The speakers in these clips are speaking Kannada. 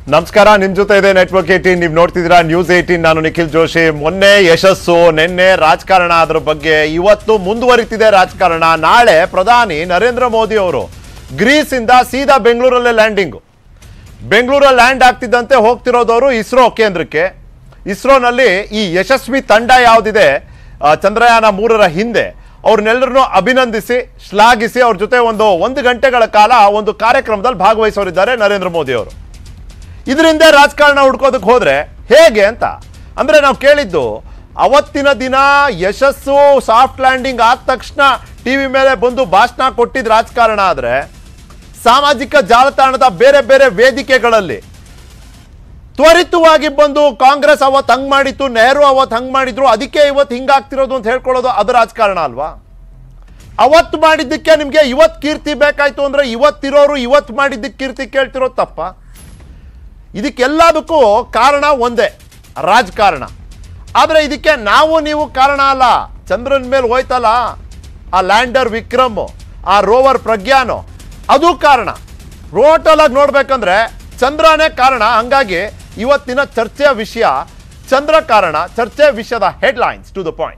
ನಮಸ್ಕಾರ ನಿಮ್ ಜೊತೆ ಇದೆ ನೆಟ್ವರ್ಕ್ ಏಟೀನ್ ನೀವು ನೋಡ್ತಿದ್ದೀರಾ ನ್ಯೂಸ್ ಏಟೀನ್ ನಾನು ನಿಖಿಲ್ ಜೋಶಿ ಮೊನ್ನೆ ಯಶಸ್ಸು ನಿನ್ನೆ ರಾಜಕಾರಣ ಅದ್ರ ಬಗ್ಗೆ ಇವತ್ತು ಮುಂದುವರಿತಿದೆ ರಾಜಕಾರಣ ನಾಳೆ ಪ್ರಧಾನಿ ನರೇಂದ್ರ ಮೋದಿ ಅವರು ಗ್ರೀಸ್ ಇಂದ ಸೀದಾ ಬೆಂಗಳೂರಲ್ಲೇ ಲ್ಯಾಂಡಿಂಗು ಬೆಂಗಳೂರಲ್ಲಿ ಲ್ಯಾಂಡ್ ಆಗ್ತಿದ್ದಂತೆ ಹೋಗ್ತಿರೋದವರು ಇಸ್ರೋ ಕೇಂದ್ರಕ್ಕೆ ಇಸ್ರೋನಲ್ಲಿ ಈ ಯಶಸ್ವಿ ತಂಡ ಯಾವುದಿದೆ ಆ, ಚಂದ್ರಯಾನ ಮೂರರ ಹಿಂದೆ ಅವ್ರನ್ನೆಲ್ಲರನ್ನೂ ಅಭಿನಂದಿಸಿ ಶ್ಲಾಘಿಸಿ ಅವ್ರ ಜೊತೆ ಒಂದು ಒಂದು ಗಂಟೆಗಳ ಕಾಲ ಒಂದು ಕಾರ್ಯಕ್ರಮದಲ್ಲಿ ಭಾಗವಹಿಸೋರಿದ್ದಾರೆ ನರೇಂದ್ರ ಮೋದಿ ಅವರು ಇದರಿಂದ ರಾಜಕಾರಣ ಹುಡ್ಕೋದಕ್ಕೆ ಹೋದ್ರೆ ಹೇಗೆ ಅಂತ ಅಂದ್ರೆ ನಾವು ಕೇಳಿದ್ದು ಅವತ್ತಿನ ದಿನ ಯಶಸ್ಸು ಸಾಫ್ಟ್ ಲ್ಯಾಂಡಿಂಗ್ ಆದ ತಕ್ಷಣ ಟಿವಿ ಮೇಲೆ ಬಂದು ಭಾಷಣ ಕೊಟ್ಟಿದ್ದ ರಾಜಕಾರಣ ಆದ್ರೆ ಸಾಮಾಜಿಕ ಜಾಲತಾಣದ ಬೇರೆ ಬೇರೆ ವೇದಿಕೆಗಳಲ್ಲಿ ತ್ವರಿತವಾಗಿ ಬಂದು ಕಾಂಗ್ರೆಸ್ ಅವತ್ತು ಹಂಗ್ ಮಾಡಿತ್ತು ನೆಹರು ಅವತ್ತು ಹಂಗ್ ಮಾಡಿದ್ರು ಅದಕ್ಕೆ ಇವತ್ತು ಹಿಂಗಾಗ್ತಿರೋದು ಅಂತ ಹೇಳ್ಕೊಳ್ಳೋದು ಅದು ರಾಜಕಾರಣ ಅಲ್ವಾ ಅವತ್ತು ಮಾಡಿದ್ದಕ್ಕೆ ನಿಮಗೆ ಇವತ್ತು ಕೀರ್ತಿ ಬೇಕಾಯ್ತು ಅಂದ್ರೆ ಇವತ್ತಿರೋರು ಇವತ್ತು ಮಾಡಿದ್ದಕ್ಕೆ ಕೀರ್ತಿ ಕೇಳ್ತಿರೋದು ತಪ್ಪ ಇದಕ್ಕೆಲ್ಲದಕ್ಕೂ ಕಾರಣ ಒಂದೇ ರಾಜಕಾರಣ ಆದರೆ ಇದಕ್ಕೆ ನಾವು ನೀವು ಕಾರಣ ಅಲ್ಲ ಚಂದ್ರನ ಮೇಲೆ ಹೋಯ್ತಲ್ಲ ಆ ಲ್ಯಾಂಡರ್ ವಿಕ್ರಮ್ ಆ ರೋವರ್ ಪ್ರಜ್ಞಾನು ಅದು ಕಾರಣ ಟೋಟಲ್ ಆಗಿ ನೋಡ್ಬೇಕಂದ್ರೆ ಚಂದ್ರನೇ ಕಾರಣ ಹಂಗಾಗಿ ಇವತ್ತಿನ ಚರ್ಚೆಯ ವಿಷಯ ಚಂದ್ರ ಕಾರಣ ಚರ್ಚೆ ವಿಷಯದ ಹೆಡ್ಲೈನ್ಸ್ ಟು ದ ಪಾಯಿಂಟ್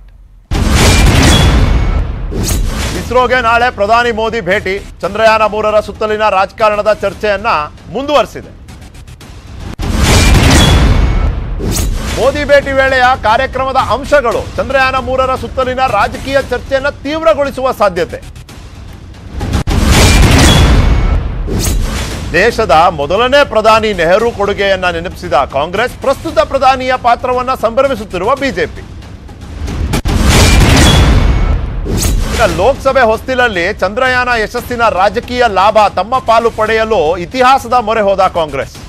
ಇಸ್ರೋಗೆ ನಾಳೆ ಪ್ರಧಾನಿ ಮೋದಿ ಭೇಟಿ ಚಂದ್ರಯಾನ ಮೂರರ ಸುತ್ತಲಿನ ರಾಜಕಾರಣದ ಚರ್ಚೆಯನ್ನ ಮುಂದುವರಿಸಿದೆ ಮೋದಿ ಭೇಟಿ ವೇಳೆಯ ಕಾರ್ಯಕ್ರಮದ ಅಂಶಗಳು ಚಂದ್ರಯಾನ ಮೂರರ ಸುತ್ತಲಿನ ರಾಜಕೀಯ ಚರ್ಚೆಯನ್ನು ತೀವ್ರಗೊಳಿಸುವ ಸಾಧ್ಯತೆ ದೇಶದ ಮೊದಲನೇ ಪ್ರಧಾನಿ ನೆಹರು ಕೊಡುಗೆಯನ್ನ ನೆನಪಿಸಿದ ಕಾಂಗ್ರೆಸ್ ಪ್ರಸ್ತುತ ಪ್ರಧಾನಿಯ ಪಾತ್ರವನ್ನ ಸಂಭ್ರಮಿಸುತ್ತಿರುವ ಬಿಜೆಪಿ ಇನ್ನು ಲೋಕಸಭೆ ಹೊಸ್ತಿಲಲ್ಲಿ ಚಂದ್ರಯಾನ ಯಶಸ್ಸಿನ ರಾಜಕೀಯ ಲಾಭ ತಮ್ಮ ಪಾಲು ಪಡೆಯಲು ಇತಿಹಾಸದ ಮೊರೆ ಹೋದ ಕಾಂಗ್ರೆಸ್